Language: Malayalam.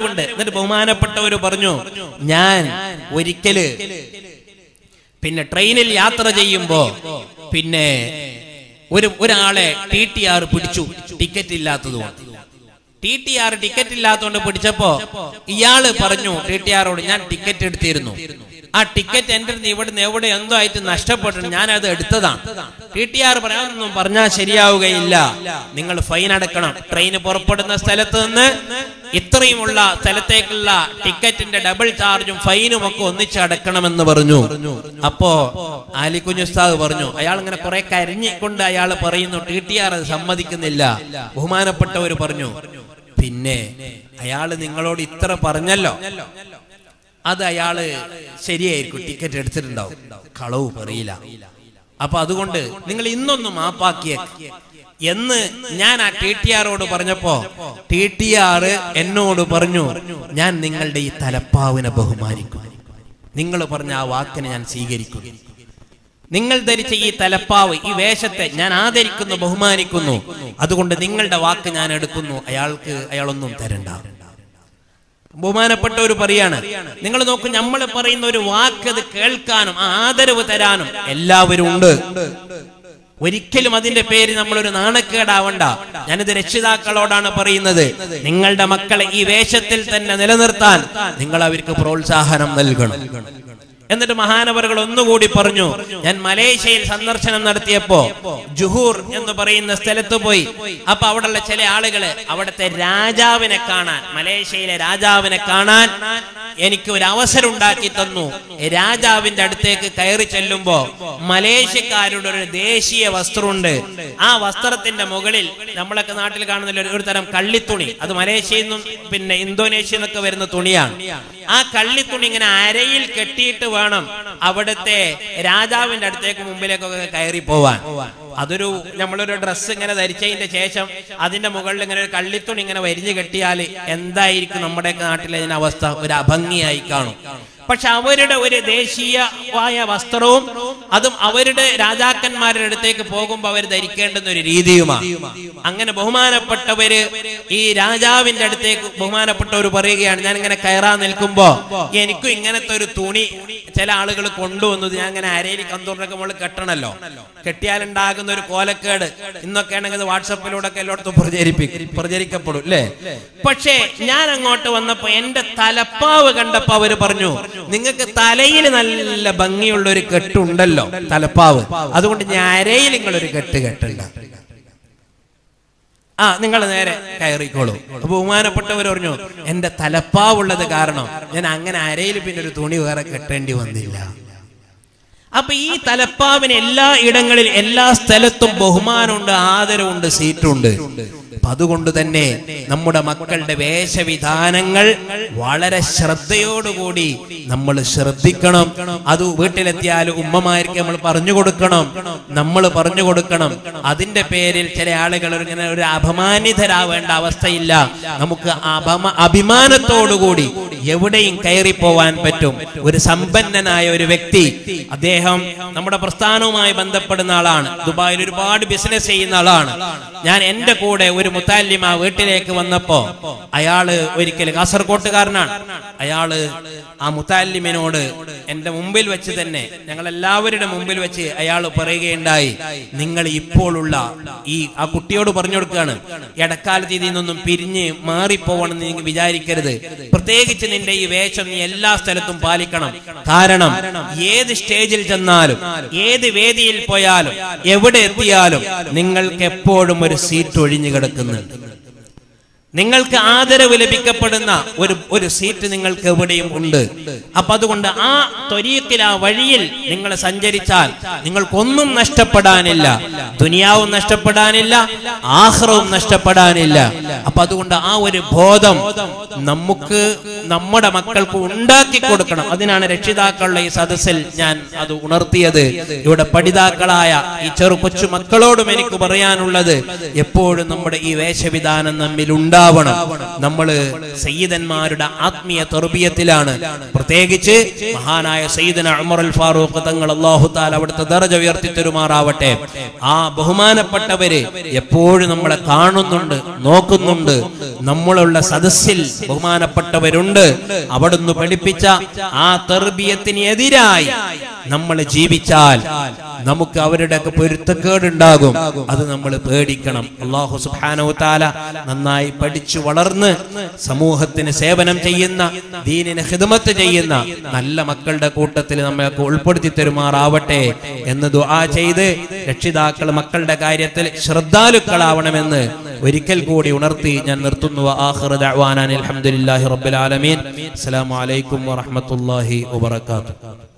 ആദരവുണ്ട് എന്നിട്ട് ബഹുമാനപ്പെട്ടവര് പറഞ്ഞു ഞാൻ ഒരിക്കല് പിന്നെ ട്രെയിനിൽ യാത്ര ചെയ്യുമ്പോ പിന്നെ ഒരു ഒരാളെ ടി ടി ആർ പിടിച്ചു ടിക്കറ്റ് ഇല്ലാത്തതുകൊണ്ട് ടി ടി ആർ ടിക്കറ്റ് ഇല്ലാത്തതുകൊണ്ട് പിടിച്ചപ്പോ ഇയാള് പറഞ്ഞു ടി ടി ആറോട് ഞാൻ ടിക്കറ്റ് എടുത്തിരുന്നു ആ ടിക്കറ്റ് എന്റെ അടുത്ത് ഇവിടുന്ന് എവിടെ എന്തോ ആയിട്ട് നഷ്ടപ്പെട്ടു ഞാൻ അത് എടുത്തതാണ് ടി ടി ആർ പറയാനൊന്നും പറഞ്ഞാൽ ശരിയാവുകയില്ല നിങ്ങൾ ഫൈൻ അടക്കണം ട്രെയിന് പുറപ്പെടുന്ന സ്ഥലത്ത് നിന്ന് ഇത്രയുമുള്ള സ്ഥലത്തേക്കുള്ള ടിക്കറ്റിന്റെ ഡബിൾ ചാർജും ഫൈനും ഒക്കെ ഒന്നിച്ച് അടക്കണമെന്ന് പറഞ്ഞു അപ്പോ ആലിക്കുഞ്ഞ് ഉസ്താദ് പറഞ്ഞു അയാൾ ഇങ്ങനെ കുറെ കരഞ്ഞിക്കൊണ്ട് അയാൾ പറയുന്നു ടി ടി ആർ അത് സമ്മതിക്കുന്നില്ല ബഹുമാനപ്പെട്ടവർ പറഞ്ഞു പിന്നെ അയാള് നിങ്ങളോട് ഇത്ര പറഞ്ഞല്ലോ അത് അയാള് ശരിയായിരിക്കും ടിക്കറ്റ് എടുത്തിട്ടുണ്ടാവും കളവ് പറയില്ല അപ്പൊ അതുകൊണ്ട് നിങ്ങൾ ഇന്നൊന്ന് മാപ്പാക്കിയ എന്ന് ഞാൻ ആ ടി ടി ആറോട് പറഞ്ഞപ്പോ ടി ടി ആർ എന്നോട് പറഞ്ഞു ഞാൻ നിങ്ങളുടെ ഈ തലപ്പാവിനെ ബഹുമാനിക്കും നിങ്ങൾ പറഞ്ഞ ആ വാക്കിനെ ഞാൻ സ്വീകരിക്കും നിങ്ങൾ ധരിച്ച ഈ തലപ്പാവ് ഈ വേഷത്തെ ഞാൻ ആദരിക്കുന്നു ബഹുമാനിക്കുന്നു അതുകൊണ്ട് നിങ്ങളുടെ വാക്ക് ഞാൻ എടുക്കുന്നു അയാൾക്ക് അയാളൊന്നും തരണ്ട ബഹുമാനപ്പെട്ടവർ പറയാണ് നിങ്ങൾ നോക്കൂ നമ്മൾ പറയുന്ന ഒരു വാക്ക് അത് കേൾക്കാനും ആ ആദരവ് തരാനും എല്ലാവരും ഉണ്ട് ഒരിക്കലും അതിന്റെ പേര് നമ്മളൊരു നാണക്കേടാവണ്ട ഞാനിത് രക്ഷിതാക്കളോടാണ് പറയുന്നത് നിങ്ങളുടെ മക്കളെ ഈ വേഷത്തിൽ തന്നെ നിലനിർത്താൻ നിങ്ങൾ അവർക്ക് പ്രോത്സാഹനം നൽകണം എന്നിട്ട് മഹാനവറുകൾ ഒന്നുകൂടി പറഞ്ഞു ഞാൻ മലേഷ്യയിൽ സന്ദർശനം നടത്തിയപ്പോ ജുഹൂർ എന്ന് പറയുന്ന സ്ഥലത്ത് പോയി അപ്പൊ അവിടെയുള്ള ചില ആളുകള് അവിടുത്തെ രാജാവിനെ കാണാൻ മലേഷ്യയിലെ രാജാവിനെ കാണാൻ എനിക്ക് ഒരു അവസരം ഉണ്ടാക്കി തന്നു രാജാവിന്റെ അടുത്തേക്ക് കയറി ചെല്ലുമ്പോ മലേഷ്യക്കാരുടെ ഒരു ദേശീയ വസ്ത്രമുണ്ട് ആ വസ്ത്രത്തിന്റെ മുകളിൽ നമ്മളൊക്കെ നാട്ടിൽ കാണുന്ന ഒരു- ഒരു തരം കള്ളിത്തുണി അത് മലേഷ്യയിൽ നിന്നും പിന്നെ ഇന്തോനേഷ്യ നിന്നൊക്കെ വരുന്ന തുണിയാണ് ആ കള്ളിത്തുണി ഇങ്ങനെ അരയിൽ കെട്ടിയിട്ട് വേണം അവിടുത്തെ രാജാവിന്റെ അടുത്തേക്ക് മുമ്പിലേക്കൊക്കെ കയറി പോവാൻ അതൊരു നമ്മളൊരു ഡ്രസ്സ് ഇങ്ങനെ ധരിച്ചതിന്റെ ശേഷം അതിന്റെ മുകളിൽ ഇങ്ങനെ ഒരു കള്ളിത്തുണി ഇങ്ങനെ വരിഞ്ഞു കെട്ടിയാൽ എന്തായിരിക്കും നമ്മുടെ നാട്ടിലെ ഇതിന്റെ അവസ്ഥ ഒരു അഭംഗിയായി കാണും പക്ഷെ അവരുടെ ഒരു ദേശീയമായ വസ്ത്രവും അതും അവരുടെ രാജാക്കന്മാരുടെ അടുത്തേക്ക് പോകുമ്പോൾ അവർ ധരിക്കേണ്ടുന്ന ഒരു രീതിയുമാണ് അങ്ങനെ ബഹുമാനപ്പെട്ടവര് ഈ രാജാവിന്റെ അടുത്തേക്ക് ബഹുമാനപ്പെട്ടവർ പറയുകയാണ് ഞാൻ ഇങ്ങനെ കയറാൻ നിൽക്കുമ്പോ എനിക്കും ഇങ്ങനത്തെ ഒരു തുണി ചില ആളുകൾ കൊണ്ടുവന്നത് ഞാൻ ഇങ്ങനെ അരയിൽ കന്തൂറിനൊക്കെ നമ്മൾ കെട്ടണല്ലോ കെട്ടിയാലുണ്ടാകുന്ന ഒരു കോലക്കേട് ഇന്നൊക്കെ ആണെങ്കിൽ ഇത് വാട്സപ്പിലൂടെ ഒക്കെ എല്ലായിടത്തും പ്രചരിപ്പിക്കും പ്രചരിക്കപ്പെടും അല്ലേ പക്ഷേ ഞാൻ അങ്ങോട്ട് വന്നപ്പോ എന്റെ തലപ്പാവ് കണ്ടപ്പോ അവര് പറഞ്ഞു നിങ്ങൾക്ക് തലയിൽ നല്ല ഭംഗിയുള്ള ഒരു കെട്ടുണ്ടല്ലോ തലപ്പാവ് അതുകൊണ്ട് ഞാൻ അരയിൽ നിങ്ങളൊരു കെട്ട് കെട്ടണ്ട ആ നിങ്ങൾ നേരെ കയറിക്കോളൂ അപ്പൊ ബഹുമാനപ്പെട്ടവർ പറഞ്ഞു എന്റെ തലപ്പാവുള്ളത് കാരണം ഞാൻ അങ്ങനെ അരയിൽ പിന്നെ ഒരു തുണി വേറെ കെട്ടേണ്ടി വന്നില്ല അപ്പൊ ഈ തലപ്പാവിന് എല്ലാ ഇടങ്ങളിൽ എല്ലാ സ്ഥലത്തും ബഹുമാനമുണ്ട് ആദരവുണ്ട് സീറ്റുണ്ട് അപ്പൊ അതുകൊണ്ട് തന്നെ നമ്മുടെ മക്കളുടെ വേഷവിധാനങ്ങൾ വളരെ ശ്രദ്ധയോടുകൂടി നമ്മൾ ശ്രദ്ധിക്കണം അത് വീട്ടിലെത്തിയാൽ ഉമ്മമാർക്ക് നമ്മൾ പറഞ്ഞു കൊടുക്കണം നമ്മൾ പറഞ്ഞു കൊടുക്കണം അതിന്റെ പേരിൽ ചില ആളുകൾ ഇങ്ങനെ ഒരു അപമാനിതരാവേണ്ട അവസ്ഥയില്ല നമുക്ക് അപമ അഭിമാനത്തോടുകൂടി എവിടെയും കയറി പോവാൻ പറ്റും ഒരു സമ്പന്നനായ ഒരു വ്യക്തി അദ്ദേഹം നമ്മുടെ പ്രസ്ഥാനവുമായി ബന്ധപ്പെടുന്ന ആളാണ് ദുബായിൽ ഒരുപാട് ബിസിനസ് ചെയ്യുന്ന ആളാണ് ഞാൻ എന്റെ കൂടെ ഒരു മുത്താലിമ വീട്ടിലേക്ക് വന്നപ്പോ അയാള് ഒരിക്കൽ കാസർകോട്ടുകാരനാണ് അയാള് ആ മുത്താലിമിനോട് എന്റെ മുമ്പിൽ വെച്ച് തന്നെ ഞങ്ങൾ എല്ലാവരുടെ മുമ്പിൽ വെച്ച് അയാൾ പറയുകയുണ്ടായി നിങ്ങൾ ഇപ്പോഴുള്ള ഈ ആ കുട്ടിയോട് പറഞ്ഞു കൊടുക്കുകയാണ് ഇടക്കാലത്ത് ഇതിൽ നിന്നൊന്നും പിരിഞ്ഞ് മാറിപ്പോവണമെന്ന് നിങ്ങൾ വിചാരിക്കരുത് പ്രത്യേകിച്ച് നിന്റെ ഈ വേഷം നീ എല്ലാ സ്ഥലത്തും പാലിക്കണം കാരണം ഏത് സ്റ്റേജിൽ ചെന്നാലും ഏത് വേദിയിൽ പോയാലും എവിടെ എത്തിയാലും നിങ്ങൾക്ക് എപ്പോഴും ഒരു സീറ്റ് ഒഴിഞ്ഞു കിടക്കുന്നുണ്ട് നിങ്ങൾക്ക് ആദരവ് ലഭിക്കപ്പെടുന്ന ഒരു ഒരു സീറ്റ് നിങ്ങൾക്ക് എവിടെയും ഉണ്ട് അപ്പൊ അതുകൊണ്ട് ആ ത്വരീക്കിൽ ആ വഴിയിൽ നിങ്ങൾ സഞ്ചരിച്ചാൽ നിങ്ങൾക്കൊന്നും നഷ്ടപ്പെടാനില്ല ദുനിയാവും നഷ്ടപ്പെടാനില്ല ആഹ്റവും നഷ്ടപ്പെടാനില്ല അപ്പൊ അതുകൊണ്ട് ആ ഒരു ബോധം നമുക്ക് നമ്മുടെ മക്കൾക്ക് ഉണ്ടാക്കി കൊടുക്കണം അതിനാണ് രക്ഷിതാക്കളുടെ ഈ സദസ്സിൽ ഞാൻ അത് ഉണർത്തിയത് ഇവിടെ പഠിതാക്കളായ ഈ ചെറു കൊച്ചു മക്കളോടും എനിക്ക് പറയാനുള്ളത് എപ്പോഴും നമ്മുടെ ഈ വേഷവിധാനം നമ്മിൽ ഉണ്ടാകണം ഉണ്ടാവണം നമ്മൾ സയ്യിദന്മാരുടെ ആത്മീയ തെർബിയത്തിലാണ് പ്രത്യേകിച്ച് മഹാനായ സയ്യിദന ഉമർ അൽ ഫാറൂഖ് തങ്ങൾ അള്ളാഹു താല അവിടുത്തെ ദർജ ഉയർത്തി തരുമാറാവട്ടെ ആ ബഹുമാനപ്പെട്ടവര് എപ്പോഴും നമ്മളെ കാണുന്നുണ്ട് നോക്കുന്നുണ്ട് നമ്മളുള്ള സദസ്സിൽ ബഹുമാനപ്പെട്ടവരുണ്ട് അവിടുന്ന് പഠിപ്പിച്ച ആ തെർബിയത്തിന് എതിരായി നമ്മൾ ജീവിച്ചാൽ നമുക്ക് അവരുടെ ഒക്കെ പൊരുത്തക്കേടുണ്ടാകും അത് നമ്മൾ പേടിക്കണം അള്ളാഹു സുബ്ഹാനഹു തആല നന്നായി പഠിച്ചു വളർന്ന് സമൂഹത്തിന് സേവനം ചെയ്യുന്ന ദീനിന് ഹിദമത്ത് ചെയ്യുന്ന നല്ല മക്കളുടെ കൂട്ടത്തിൽ നമ്മൾക്ക് ഉൾപ്പെടുത്തി തരുമാറാവട്ടെ എന്ന് ദുആ ചെയ്ത് രക്ഷിതാക്കൾ മക്കളുടെ കാര്യത്തിൽ ശ്രദ്ധാലുക്കളാവണമെന്ന് ഒരിക്കൽ കൂടി ഉണർത്തി ഞാൻ നിർത്തുന്നു ആഖിറ ദഅ്വാനാ അൽഹംദുലില്ലാഹി റബ്ബിൽ ആലമീൻ അസ്സലാമു അലൈക്കും വറഹ്മത്തുള്ളാഹി വബറകാതുഹു